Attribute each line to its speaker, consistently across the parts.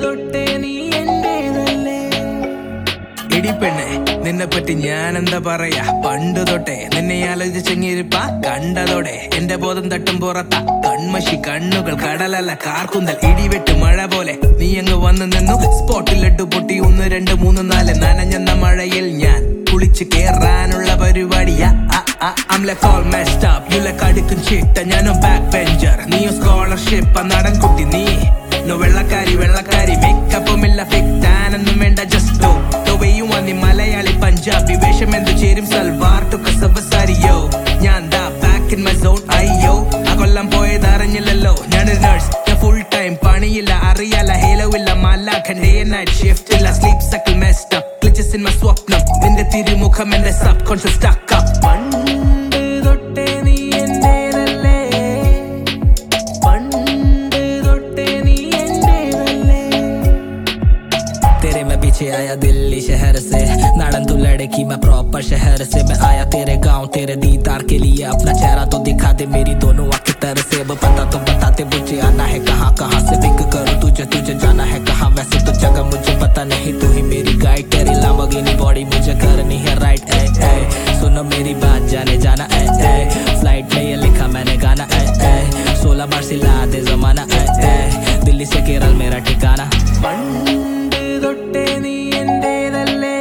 Speaker 1: തൊട്ടേ നീ എന്റേതല്ലേ ഇടിപ്പെണ്ണെ നിന്നെ പറ്റി ഞാൻ എന്താ പറയാ പണ്ട് തൊട്ടേ നിന്നെ ആലോചിച്ചെങ്ങിരിപ്പ കണ്ടതോടെ എന്റെ ബോധം തട്ടും പുറത്ത കൺമഷി കണ്ണുകൾ കടലല്ല കാർക്കുന്തൽ ഇടിവെട്ട് മഴ പോലെ നീ അങ്ങ് വന്നു നിന്നു സ്പോട്ടിലിട്ട് പൊട്ടി ഒന്ന് രണ്ട് മൂന്ന് നാല് നനഞ്ഞെന്ന മഴയിൽ ഞാൻ കുളിച്ച് കേറാനുള്ള പരിപാടിയാ I'm like all messed up, you like അടുക്കും ചിട്ട ഞാനും ബാക്ക് ബെഞ്ചർ നീയും സ്കോളർഷിപ്പ് നടൻ കുട്ടി നീ നോ വെള്ളക്കാരി വെള്ളക്കാരി മേക്കപ്പും ഇല്ല ഫിക് ടാനൊന്നും വേണ്ട ജസ്റ്റ് ടൊവയും വന്നി മലയാളി പഞ്ചാബി വേഷം എന്തു ചേരും സൽവാർ ടു കസവസാരിയോ ഞാൻ ദാ ബാക്ക് ഇൻ മൈ സോൺ അയ്യോ ആ കൊല്ലം പോയത് അറിഞ്ഞില്ലല്ലോ ഞാനൊരു നഴ്സ് ഞാൻ ഫുൾ ടൈം പണിയില്ല അറിയാല ഹേലോ ഇല്ല മല്ലാഖൻ ഡേ നൈറ്റ് ഷിഫ്റ്റ് ഇല്ല sleep cycle messed up cliches in my സ്വപ്നം നിന്റെ തിരുമുഖം എന്റെ സബ് കോൺഷ്യസ് സ്റ്റക്ക് അപ്പ് പണ്ട് തൊട്ടേ നീ എന്റേതല്ലേ പണ്ട് തൊട്ടേ നീ എന്റേതല്ലേ
Speaker 2: तेरे मैं पीछे आया दिल्ली शहर से नाड़न तू लड़की मैं प्रॉपर शहर से मैं आया तेरे गांव तेरे दीदार के लिए अपना चेहरा तो दिखा दे मेरी दोनों आंखें तरह से अब पता तो बताते मुझे आना है कहाँ कहाँ से पिक करूँ तुझे तुझे जाना है कहाँ वैसे तो जगह मुझे पता नहीं तू ही मेरी गाइड तेरी लामोगिनी बॉडी मुझे करनी है राइट ए ए सुनो मेरी बात जाने जाना ए ए फ्लाइट में ये लिखा मैंने गाना ए ए सोलह बार सिला दे जमाना ए ए दिल्ली से केरल मेरा ठिकाना
Speaker 1: പണ്ട് തൊട്ടേ നീ എന്റേതല്ലേ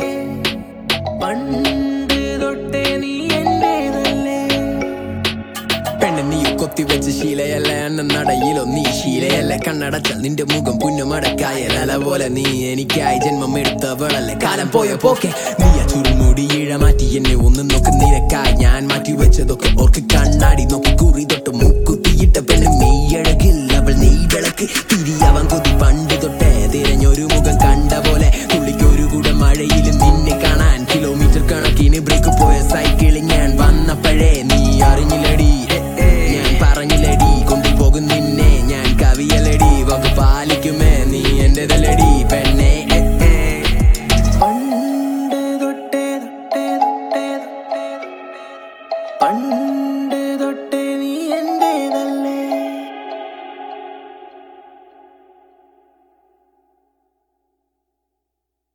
Speaker 1: പണ്ട് തൊട്ടേ നീ എന്റേതല്ലേ
Speaker 3: പെണ്ണ് നീ കൊത്തി വെച്ച ശീലയല്ല എന്ന നടയിലോ നീ ശീലയല്ല കണ്ണടച്ചാൽ നിന്റെ മുഖം പുന്നമടക്കായ അല പോലെ നീ എനിക്കായി ജന്മം എടുത്തവളല്ലേ കാലം പോയ പോക്കെ നീ ആ ചുരുമുടി ഇഴ മാറ്റി എന്നെ ഒന്ന് നോക്ക് നിരക്കായി ഞാൻ മാറ്റി വെച്ചതൊക്കെ ഓർക്ക് കണ്ണാടി നോക്കി കുറി തൊട്ട് മൂക്കു